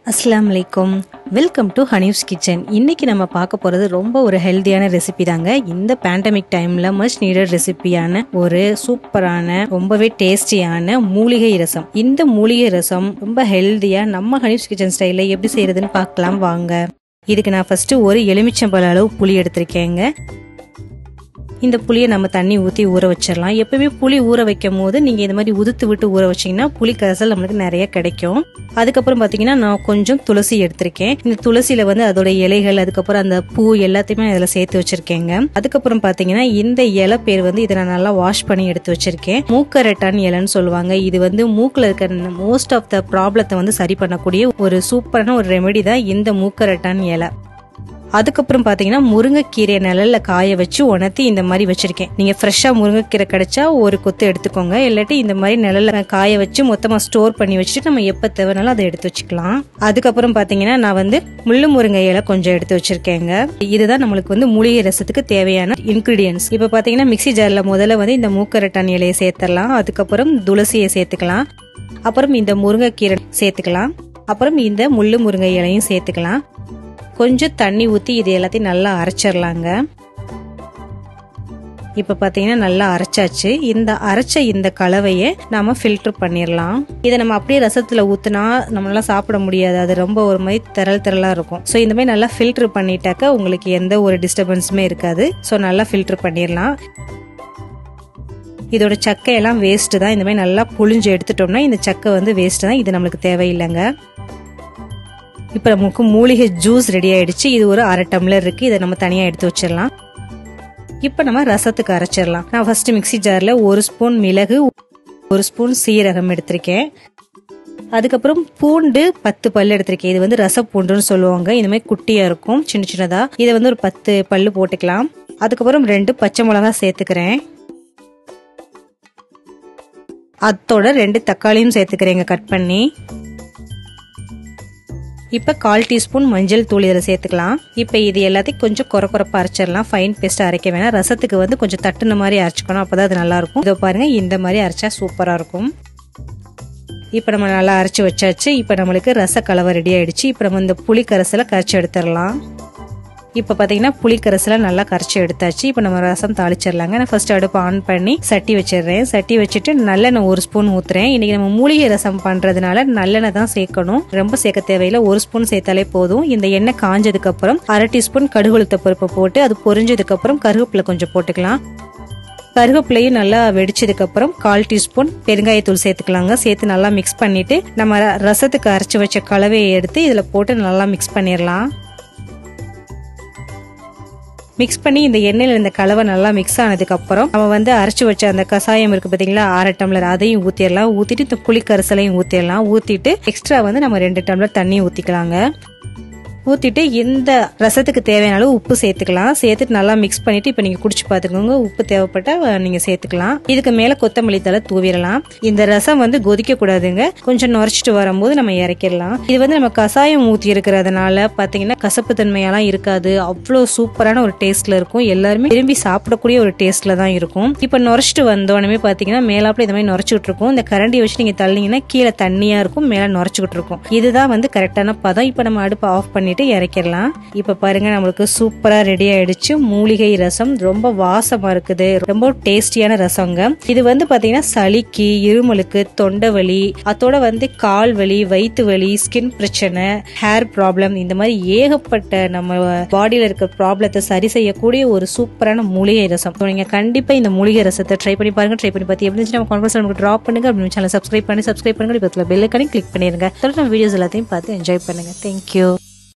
அஸ்ஸலாமு அலைக்கும் welcome to ஹனீவ்ஸ் kitchen இன்னைக்கு நம்ம பார்க்க போகிறது ரொம்ப ஒரு ஹெல்த்தியான ரெசிபி தாங்க இந்த பேண்டமிக் டைமில் மச் நீடட் ரெசிபியான ஒரு சூப்பரான ரொம்பவே டேஸ்டியான மூலிகை ரசம் இந்த மூலிகை ரசம் ரொம்ப ஹெல்த்தியாக நம்ம ஹனீவ்ஸ் கிச்சன் ஸ்டைலில் எப்படி செய்யறதுன்னு பார்க்கலாம் வாங்க இதுக்கு நான் ஃபர்ஸ்ட் ஒரு எலுமிச்சம்பழ அளவு புளி எடுத்திருக்கேங்க இந்த புளியை நம்ம தண்ணி ஊற்றி ஊற வச்சிடலாம் எப்பவுமே புளி ஊற வைக்கும் போது நீங்கள் இந்த மாதிரி உதுத்து விட்டு ஊற வச்சிங்கன்னா புளி கரைசல் நம்மளுக்கு நிறைய கிடைக்கும் அதுக்கப்புறம் பார்த்தீங்கன்னா நான் கொஞ்சம் துளசி எடுத்திருக்கேன் இந்த துளசியில் வந்து அதோட இலைகள் அதுக்கப்புறம் அந்த பூ எல்லாத்தையுமே அதில் சேர்த்து வச்சிருக்கேங்க அதுக்கப்புறம் பார்த்தீங்கன்னா இந்த இலை பேர் வந்து இதை நான் நல்லா வாஷ் பண்ணி எடுத்து வச்சிருக்கேன் மூக்கரட்டான் இலைன்னு சொல்லுவாங்க இது வந்து மூக்கில் இருக்கிற மோஸ்ட் ஆஃப் த ப்ராப்ளத்தை வந்து சரி பண்ணக்கூடிய ஒரு சூப்பரான ஒரு ரெமெடி தான் இந்த மூக்கரட்டான் இலை அதுக்கப்புறம் பார்த்தீங்கன்னா முருங்கைக்கீரை நிழல்ல காய வச்சு உணர்த்தி இந்த மாதிரி வச்சிருக்கேன் நீங்க ஃப்ரெஷ்ஷா முருங்கைக்கீரை கிடைச்சா ஒரு கொத்து எடுத்துக்கோங்க இல்லாட்டி இந்த மாதிரி நிழல்ல காய வச்சு மொத்தமா ஸ்டோர் பண்ணி வச்சுட்டு நம்ம எப்ப தேவைனாலும் அதை எடுத்து வச்சுக்கலாம் அதுக்கப்புறம் பார்த்தீங்கன்னா நான் வந்து முள்ளு முருங்கை இலை கொஞ்சம் எடுத்து வச்சிருக்கேங்க இதுதான் நம்மளுக்கு வந்து மூலிகை ரசத்துக்கு தேவையான இன்கிரீடியன்ஸ் இப்போ பார்த்தீங்கன்னா மிக்சி ஜார்ல முதல்ல வந்து இந்த மூக்கரட்டான் இலையை சேர்த்துடலாம் அதுக்கப்புறம் துளசியை சேர்த்துக்கலாம் அப்புறம் இந்த முருங்கைக்கீரை சேர்த்துக்கலாம் அப்புறம் இந்த முள்ளு முருங்கை இலையும் சேர்த்துக்கலாம் கொஞ்சம் தண்ணி ஊற்றி இது எல்லாத்தையும் நல்லா அரைச்சிடலாங்க இப்போ பார்த்தீங்கன்னா நல்லா அரைச்சாச்சு இந்த அரைச்ச இந்த கலவையை நாம ஃபில்டர் பண்ணிடலாம் இதை நம்ம அப்படியே ரசத்தில் ஊற்றினா நம்மளால சாப்பிட முடியாது அது ரொம்ப ஒரு மாதிரி திரள் திரளாக இருக்கும் ஸோ இந்த மாதிரி நல்லா ஃபில்டர் பண்ணிட்டாக்க உங்களுக்கு எந்த ஒரு டிஸ்டர்பன்ஸுமே இருக்காது ஸோ நல்லா ஃபில்டர் பண்ணிடலாம் இதோட சக்கையெல்லாம் வேஸ்ட்டு தான் இந்த மாதிரி நல்லா புழிஞ்சு எடுத்துட்டோம்னா இந்த சக்கை வந்து வேஸ்ட்டு தான் இது நம்மளுக்கு தேவையில்லைங்க இப்போ நமக்கு மூலிகை ஜூஸ் ரெடி ஆயிடுச்சு இது ஒரு அரை டம்ளர் இருக்கு இதை நம்ம தனியாக எடுத்து வச்சிடலாம் இப்போ நம்ம ரசத்துக்கு அரைச்சிடலாம் நான் ஃபர்ஸ்ட் மிக்சி ஜாரில் ஒரு ஸ்பூன் மிளகு ஒரு ஸ்பூன் சீரகம் எடுத்திருக்கேன் அதுக்கப்புறம் பூண்டு பத்து பல் எடுத்திருக்கேன் இது வந்து ரச பூண்டுன்னு சொல்லுவாங்க இந்த மாதிரி குட்டியாக இருக்கும் சின்ன சின்னதாக இதை வந்து ஒரு பத்து பல்லு போட்டுக்கலாம் அதுக்கப்புறம் ரெண்டு பச்சை மிளகா சேர்த்துக்கிறேன் அதோட ரெண்டு தக்காளியும் சேர்த்துக்கிறேங்க கட் பண்ணி இப்போ கால் டீஸ்பூன் மஞ்சள் தூள் இதில் சேர்த்துக்கலாம் இப்போ இது எல்லாத்தையும் கொஞ்சம் குறை குறைப்பாக அரைச்சிடலாம் ஃபைன் பேஸ்ட் அரைக்க வேணாம் ரசத்துக்கு வந்து கொஞ்சம் தட்டுன மாதிரி அரைச்சிக்கணும் அப்போ தான் அது நல்லாயிருக்கும் இதோ பாருங்கள் இந்த மாதிரி அரைச்சா சூப்பராக இருக்கும் இப்போ நம்ம நல்லா அரைச்சி வச்சாச்சு இப்போ நம்மளுக்கு ரச கலவை ரெடி ஆயிடுச்சு இப்போ நம்ம இந்த புளி கரைசலை கரைச்சி எடுத்துடலாம் இப்போ பார்த்தீங்கன்னா புளி கரைசலை நல்லா கரைச்சி எடுத்தாச்சு இப்போ நம்ம ரசம் தாளிச்சிடலாங்க நான் ஃபர்ஸ்ட் அடுப்பு ஆன் பண்ணி சட்டி வச்சிடுறேன் சட்டி வச்சுட்டு நல்லெண்ணெய் ஒரு ஸ்பூன் ஊற்றுறேன் இன்றைக்கி நம்ம மூலிகை ரசம் பண்ணுறதுனால நல்லெண்ணெய் தான் சேர்க்கணும் ரொம்ப சேர்க்க தேவையில்லை ஒரு ஸ்பூன் சேர்த்தாலே போதும் இந்த எண்ணெய் காஞ்சதுக்கப்புறம் அரை டீஸ்பூன் கடுகுளுத்த பருப்பை போட்டு அது பொரிஞ்சதுக்கப்புறம் கருவேப்பிலை கொஞ்சம் போட்டுக்கலாம் கருவேப்பிலையும் நல்லா வெடிச்சதுக்கப்புறம் கால் டீஸ்பூன் பெருங்காயத்தூள் சேர்த்துக்கலாங்க சேர்த்து நல்லா மிக்ஸ் பண்ணிட்டு நம்ம ரசத்துக்கு அரைச்சி வச்ச கலவையை எடுத்து இதில் போட்டு நல்லா மிக்ஸ் பண்ணிடலாம் மிக்ஸ் பண்ணி இந்த எண்ணெயில் இந்த கலவை நல்லா மிக்ஸ் ஆனதுக்கப்புறம் நம்ம வந்து அரைச்சி வச்ச அந்த கசாயம் இருக்கு பார்த்தீங்களா ஆறு டம்ளர் அதையும் ஊற்றிடலாம் ஊற்றிட்டு இந்த புளி கரைசலையும் ஊற்றிடலாம் ஊற்றிட்டு எக்ஸ்ட்ரா வந்து நம்ம ரெண்டு டம்ளர் தண்ணி ஊற்றிக்கலாங்க ஊற்றிட்டு இந்த ரசத்துக்கு தேவையான அளவு உப்பு சேர்த்துக்கலாம் சேர்த்துட்டு நல்லா மிக்ஸ் பண்ணிட்டு இப்போ நீங்கள் குடிச்சு பார்த்துக்கோங்க உப்பு தேவைப்பட்டால் நீங்கள் சேர்த்துக்கலாம் இதுக்கு மேலே கொத்தமல்லி தலை தூவிடலாம் இந்த ரசம் வந்து கொதிக்க கூடாதுங்க கொஞ்சம் நுரைச்சிட்டு வரும்போது நம்ம இறக்கிடலாம் இது வந்து நம்ம கசாயம் ஊற்றி இருக்கிறதுனால பார்த்தீங்கன்னா கசப்பு தன்மையெல்லாம் இருக்காது அவ்வளோ சூப்பரான ஒரு டேஸ்ட்ல இருக்கும் எல்லாருமே விரும்பி சாப்பிடக்கூடிய ஒரு டேஸ்ட்ல தான் இருக்கும் இப்போ நுரைச்சிட்டு வந்தோடனே பார்த்தீங்கன்னா மேலாப்பில் இந்த மாதிரி நுரைச்சிக்கிட்டு இருக்கும் இந்த கரண்டி வச்சு நீங்கள் தள்ளிங்கன்னா கீழே தண்ணியாக இருக்கும் மேலே நுரைச்சிக்கிட்டு இருக்கும் இதுதான் வந்து கரெக்டான பதம் இப்போ நம்ம அடுப்பை ஆஃப் பண்ணி பண்ணிட்டு இறக்கிடலாம் இப்போ பாருங்க நம்மளுக்கு சூப்பரா ரெடி ஆயிடுச்சு மூலிகை ரசம் ரொம்ப வாசமா இருக்குது ரொம்ப டேஸ்டியான ரசங்க இது வந்து பாத்தீங்கன்னா சளிக்கு இருமலுக்கு தொண்டை வலி அதோட வந்து கால் வலி வயிற்று வலி ஸ்கின் பிரச்சனை ஹேர் ப்ராப்ளம் இந்த மாதிரி ஏகப்பட்ட நம்ம பாடியில இருக்க ப்ராப்ளத்தை சரி செய்யக்கூடிய ஒரு சூப்பரான மூலிகை ரசம் நீங்க கண்டிப்பா இந்த மூலிகை ரசத்தை ட்ரை பண்ணி பாருங்க ட்ரை பண்ணி பார்த்து எப்படி இருந்துச்சு நம்ம கான்ஃபரன்ஸ் நமக்கு ட்ராப் பண்ணுங்க அப்படின்னு சேனல் சப்ஸ்கிரைப் பண்ணி சப்ஸ்கிரைப் பண்ணுங்க இப்போ பெல் ஐக்கனையும் கிளிக் பண்ணிருங்க தொடர்ந்து நம்ம வீடியோஸ் எல்லாத்தையும் பார்த்து என்ஜாய் பண்ணுங்க தேங்க்யூ